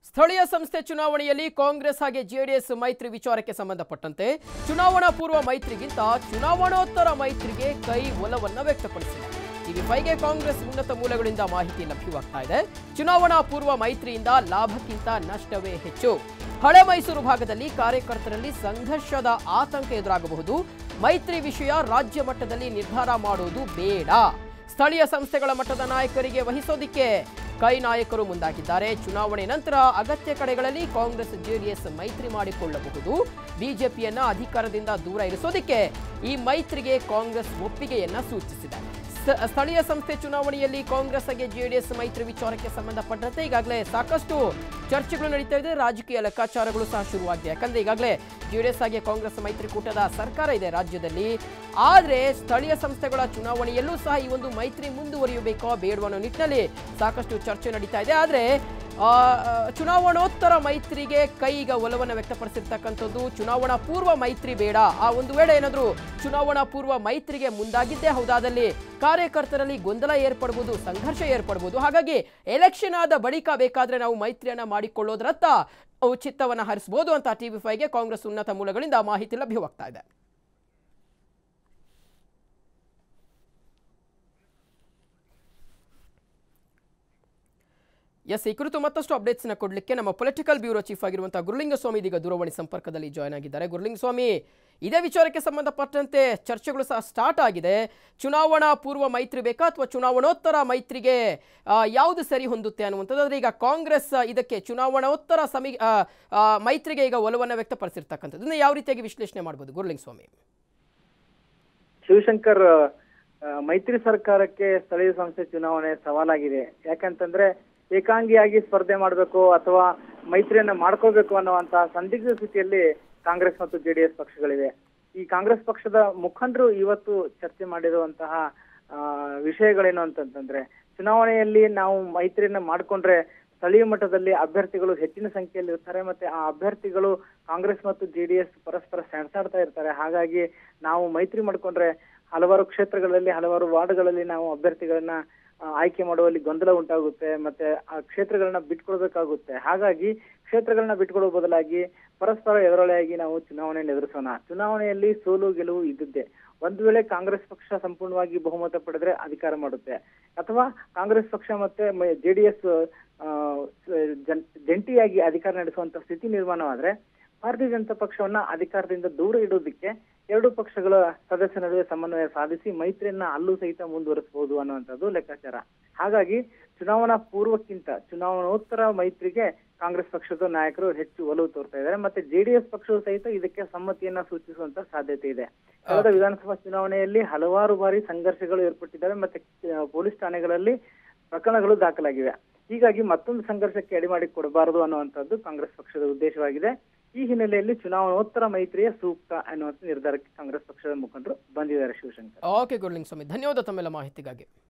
ಸ್ಥಳೀಯ ಸಂಸ್ಥೆ ಚುನಾವಣೆಯಲ್ಲಿ ಕಾಂಗ್ರೆಸ್ ಹಾಗೆ ಜೆಡಿಎಸ್ ಮೈತ್ರಿ ವಿಚಾರಕ್ಕೆ ಸಂಬಂಧಪಟ್ಟಂತೆ ಚುನಾವಣಾ ಪೂರ್ವ ಮೈತ್ರಿಗಿಂತ ಚುನಾವಣೋತ್ತರ ಮೈತ್ರಿಗೆ ಕೈ ಒಲವನ್ನ ವ್ಯಕ್ತಪಡಿಸಿದೆ ಟಿವಿ ಫೈಗೆ ಕಾಂಗ್ರೆಸ್ ಉನ್ನತ ಮೂಲಗಳಿಂದ ಮಾಹಿತಿ ಲಭ್ಯವಾಗ್ತಾ ಇದೆ ಚುನಾವಣಾ ಪೂರ್ವ ಮೈತ್ರಿಯಿಂದ ಲಾಭಕ್ಕಿಂತ ನಷ್ಟವೇ ಹೆಚ್ಚು ಹಳೆ ಮೈಸೂರು ಭಾಗದಲ್ಲಿ ಕಾರ್ಯಕರ್ತರಲ್ಲಿ ಸಂಘರ್ಷದ ಆತಂಕ ಎದುರಾಗಬಹುದು ಮೈತ್ರಿ ವಿಷಯ ರಾಜ್ಯ ಮಟ್ಟದಲ್ಲಿ ನಿರ್ಧಾರ ಮಾಡುವುದು ಬೇಡ ಸ್ಥಳೀಯ ಸಂಸ್ಥೆಗಳ ಮಟ್ಟದ ನಾಯಕರಿಗೆ ವಹಿಸೋದಿಕ್ಕೆ ಕೈ ನಾಯಕರು ಮುಂದಾಗಿದ್ದಾರೆ ಚುನಾವಣೆ ನಂತರ ಅಗತ್ಯ ಕಡೆಗಳಲ್ಲಿ ಕಾಂಗ್ರೆಸ್ ಜೆಡಿಎಸ್ ಮೈತ್ರಿ ಮಾಡಿಕೊಳ್ಳಬಹುದು ಬಿಜೆಪಿಯನ್ನ ಅಧಿಕಾರದಿಂದ ದೂರ ಇರಿಸೋದಿಕ್ಕೆ ಈ ಮೈತ್ರಿಗೆ ಕಾಂಗ್ರೆಸ್ ಒಪ್ಪಿಗೆಯನ್ನ ಸೂಚಿಸಿದೆ ಸ- ಸ್ಥಳೀಯ ಸಂಸ್ಥೆ ಚುನಾವಣೆಯಲ್ಲಿ ಕಾಂಗ್ರೆಸ್ ಹಾಗೆ ಜೆಡಿಎಸ್ ಮೈತ್ರಿ ವಿಚಾರಕ್ಕೆ ಸಂಬಂಧಪಟ್ಟಂತೆ ಈಗಾಗಲೇ ಸಾಕಷ್ಟು ಚರ್ಚೆಗಳು ನಡೀತಾ ಇದೆ ರಾಜಕೀಯ ಲೆಕ್ಕಾಚಾರಗಳು ಸಹ ಶುರುವಾಗಿದೆ ಯಾಕಂದ್ರೆ ಈಗಾಗಲೇ ಜೆಡಿಎಸ್ ಹಾಗೆ ಕಾಂಗ್ರೆಸ್ ಮೈತ್ರಿಕೂಟದ ಸರ್ಕಾರ ಇದೆ ರಾಜ್ಯದಲ್ಲಿ ಆದರೆ ಸ್ಥಳೀಯ ಸಂಸ್ಥೆಗಳ ಚುನಾವಣೆಯಲ್ಲೂ ಸಹ ಈ ಒಂದು ಮೈತ್ರಿ ಮುಂದುವರಿಯಬೇಕೋ ಬೇಡವೋ ಅನ್ನೋ ನಿಟ್ಟಿನಲ್ಲಿ ಸಾಕಷ್ಟು ಚರ್ಚೆ ನಡೀತಾ ಇದೆ ಆದರೆ ಆ, ಆ, ಚುನಾವಣೋತ್ತರ ಮೈತ್ರಿಗೆ ಕೈ ಈಗ ಒಲವನ್ನು ವ್ಯಕ್ತಪಡಿಸಿರ್ತಕ್ಕಂಥದ್ದು ಚುನಾವಣಾ ಪೂರ್ವ ಮೈತ್ರಿ ಬೇಡ ಆ ಒಂದು ವೇಳೆ ಏನಾದರೂ ಚುನಾವಣಾ ಪೂರ್ವ ಮೈತ್ರಿಗೆ ಮುಂದಾಗಿದ್ದೇ ಹೌದಾದಲ್ಲಿ ಕಾರ್ಯಕರ್ತರಲ್ಲಿ ಗೊಂದಲ ಏರ್ಪಡ್ಬೋದು ಸಂಘರ್ಷ ಏರ್ಪಡ್ಬೋದು ಹಾಗಾಗಿ ಎಲೆಕ್ಷನ್ ಆದ ಬಳಿಕ ಬೇಕಾದ್ರೆ ನಾವು ಮೈತ್ರಿಯನ್ನ ಮಾಡಿಕೊಳ್ಳೋದ್ರತ್ತ ನಾವು ಚಿತ್ತವನ್ನು ಹರಿಸಬಹುದು ಅಂತ ಟಿವಿ ಫೈವ್ಗೆ ಕಾಂಗ್ರೆಸ್ ಉನ್ನತ ಮೂಲಗಳಿಂದ ಮಾಹಿತಿ ಲಭ್ಯವಾಗ್ತಾ ಇದೆ ಎಸ್ ಈ ಕುರಿತು ಮತ್ತಷ್ಟು ಅಪ್ಡೇಟ್ಸ್ನ ಕೊಡಲಿಕ್ಕೆ ನಮ್ಮ ಪೊಲಿಟಿಕಲ್ ಬ್ಯೂರೋ ಚೀಫ್ ಆಗಿರುವಂತಹ ಗುರುಲಿಂಗಸ್ವಾಮಿ ಇದೀಗ ದೂರವಾಣಿ ಸಂಪರ್ಕದಲ್ಲಿ ಜಾಯ್ನ್ ಆಗಿದ್ದಾರೆ ಗುರುಲಿಂಗಸ್ವಾಮಿ ಇದೇ ವಿಚಾರಕ್ಕೆ ಸಂಬಂಧಪಟ್ಟಂತೆ ಚರ್ಚೆಗಳು ಸಹ ಸ್ಟಾರ್ಟ್ ಆಗಿದೆ ಚುನಾವಣಾ ಪೂರ್ವ ಮೈತ್ರಿ ಬೇಕಾ ಅಥವಾ ಚುನಾವಣೋತ್ತರ ಮೈತ್ರಿಗೆ ಆ, ಯಾವುದು ಸರಿ ಹೊಂದುತ್ತೆ ಅನ್ನುವಂಥದ್ದು ಆದರೆ ಈಗ ಕಾಂಗ್ರೆಸ್ ಇದಕ್ಕೆ ಚುನಾವಣೋತ್ತರ ಸಮಿ ಆ, ಆ, ಮೈತ್ರಿಗೆ ಈಗ ಒಲವನ್ನು ವ್ಯಕ್ತಪಡಿಸಿರ್ತಕ್ಕಂಥದ್ದು ಇದನ್ನ ಯಾವ ರೀತಿಯಾಗಿ ವಿಶ್ಲೇಷಣೆ ಮಾಡ್ಬೋದು ಗುರುಲಿಂಗಸ್ವಾಮಿ ಶಿವಶಂಕರ್ ಆ, ಮೈತ್ರಿ ಸರ್ಕಾರಕ್ಕೆ ಸ್ಥಳೀಯ ಸಂಸ್ಥೆ ಚುನಾವಣೆ ಸವಾಲಾಗಿದೆ ಯಾಕಂತಂದ್ರೆ ಏಕಾಂಗಿಯಾಗಿ ಸ್ಪರ್ಧೆ ಮಾಡಬೇಕು ಅಥವಾ ಮೈತ್ರಿಯನ್ನ ಮಾಡ್ಕೋಬೇಕು ಅನ್ನುವಂತಹ ಸಂದಿಗ್ಧ ಸ್ಥಿತಿಯಲ್ಲಿ ಕಾಂಗ್ರೆಸ್ ಮತ್ತು ಜೆಡಿಎಸ್ ಪಕ್ಷಗಳಿವೆ ಈ ಕಾಂಗ್ರೆಸ್ ಪಕ್ಷದ ಮುಖಂಡರು ಇವತ್ತು ಚರ್ಚೆ ಮಾಡಿರುವಂತಹ ಆ, ವಿಷಯಗಳೇನು ಅಂತಂತಂದ್ರೆ ಚುನಾವಣೆಯಲ್ಲಿ ನಾವು ಮೈತ್ರಿಯನ್ನ ಮಾಡ್ಕೊಂಡ್ರೆ ಸ್ಥಳೀಯ ಮಟ್ಟದಲ್ಲಿ ಅಭ್ಯರ್ಥಿಗಳು ಹೆಚ್ಚಿನ ಸಂಖ್ಯೆಯಲ್ಲಿ ಇರ್ತಾರೆ ಮತ್ತೆ ಆ ಅಭ್ಯರ್ಥಿಗಳು ಕಾಂಗ್ರೆಸ್ ಮತ್ತು ಜೆಡಿಎಸ್ ಪರಸ್ಪರ ಸೆಣಸಾಡ್ತಾ ಇರ್ತಾರೆ ಹಾಗಾಗಿ ನಾವು ಮೈತ್ರಿ ಮಾಡ್ಕೊಂಡ್ರೆ ಹಲವಾರು ಕ್ಷೇತ್ರಗಳಲ್ಲಿ ಹಲವಾರು ವಾರ್ಡ್ಗಳಲ್ಲಿ ನಾವು ಅಭ್ಯರ್ಥಿಗಳನ್ನ ಆ, ಆಯ್ಕೆ ಮಾಡುವಲ್ಲಿ ಗೊಂದಲ ಉಂಟಾಗುತ್ತೆ ಮತ್ತೆ ಆ ಕ್ಷೇತ್ರಗಳನ್ನ ಬಿಟ್ಕೊಡ್ಬೇಕಾಗುತ್ತೆ ಹಾಗಾಗಿ ಕ್ಷೇತ್ರಗಳನ್ನ ಬಿಟ್ಕೊಡೋ ಬದಲಾಗಿ ಪರಸ್ಪರ ಎದುರೊಳೆಯಾಗಿ ನಾವು ಚುನಾವಣೆಯನ್ನು ಎದುರಿಸೋಣ ಚುನಾವಣೆಯಲ್ಲಿ ಸೋಲು ಗೆಲುವು ಇದ್ದಿದ್ದೆ ಒಂದು ವೇಳೆ ಕಾಂಗ್ರೆಸ್ ಪಕ್ಷ ಸಂಪೂರ್ಣವಾಗಿ ಬಹುಮತ ಪಡೆದ್ರೆ ಅಧಿಕಾರ ಮಾಡುತ್ತೆ ಅಥವಾ ಕಾಂಗ್ರೆಸ್ ಪಕ್ಷ ಮತ್ತೆ ಜೆಡಿಎಸ್ ಜಂಟಿಯಾಗಿ ಅಧಿಕಾರ ನಡೆಸುವಂತ ಸ್ಥಿತಿ ನಿರ್ಮಾಣವಾದ್ರೆ ಭಾರತೀಯ ಜನತಾ ಪಕ್ಷವನ್ನ ಅಧಿಕಾರದಿಂದ ದೂರ ಇಡೋದಕ್ಕೆ ಎರಡು ಪಕ್ಷಗಳ ಸದಸ್ಯ ನಡುವೆ ಸಮನ್ವಯ ಸಾಧಿಸಿ ಮೈತ್ರಿಯನ್ನ ಅಲ್ಲೂ ಸಹಿತ ಮುಂದುವರಿಸಬಹುದು ಅನ್ನುವಂಥದ್ದು ಲೆಕ್ಕಾಚಾರ ಹಾಗಾಗಿ ಚುನಾವಣಾ ಪೂರ್ವಕ್ಕಿಂತ ಚುನಾವಣೋತ್ತರ ಮೈತ್ರಿಗೆ ಕಾಂಗ್ರೆಸ್ ಪಕ್ಷದ ನಾಯಕರು ಹೆಚ್ಚು ಒಲವು ತೋರ್ತಾ ಇದ್ದಾರೆ ಮತ್ತೆ ಜೆಡಿಎಸ್ ಪಕ್ಷವು ಸಹಿತ ಇದಕ್ಕೆ ಸಮ್ಮತಿಯನ್ನ ಸೂಚಿಸುವಂತ ಸಾಧ್ಯತೆ ಇದೆ ಕಳೆದ ವಿಧಾನಸಭಾ ಚುನಾವಣೆಯಲ್ಲಿ ಹಲವಾರು ಬಾರಿ ಸಂಘರ್ಷಗಳು ಏರ್ಪಟ್ಟಿದ್ದಾವೆ ಮತ್ತೆ ಆ, ಪೊಲೀಸ್ ಠಾಣೆಗಳಲ್ಲಿ ಪ್ರಕರಣಗಳು ದಾಖಲಾಗಿವೆ ಹೀಗಾಗಿ ಮತ್ತೊಂದು ಸಂಘರ್ಷಕ್ಕೆ ಎಡೆಮಾಡಿ ಕೊಡಬಾರದು ಅನ್ನುವಂಥದ್ದು ಕಾಂಗ್ರೆಸ್ ಪಕ್ಷದ ಉದ್ದೇಶವಾಗಿದೆ ಈ ಹಿನ್ನೆಲೆಯಲ್ಲಿ ಚುನಾವಣೋತ್ತರ ಮೈತ್ರಿಯೇ ಸೂಕ್ತ ಅನ್ನುವಂಥ ನಿರ್ಧಾರಕ್ಕೆ ಕಾಂಗ್ರೆಸ್ ಪಕ್ಷದ ಮುಖಂಡರು ಬಂದಿದ್ದಾರೆ ಶಿವಶಂಕರ್ ಓಕೆ ಗುರುಲಿಂಗಸ್ವಾಮಿ ಧನ್ಯವಾದ ತಮ್ಮೆಲ್ಲ ಮಾಹಿತಿಗಾಗಿ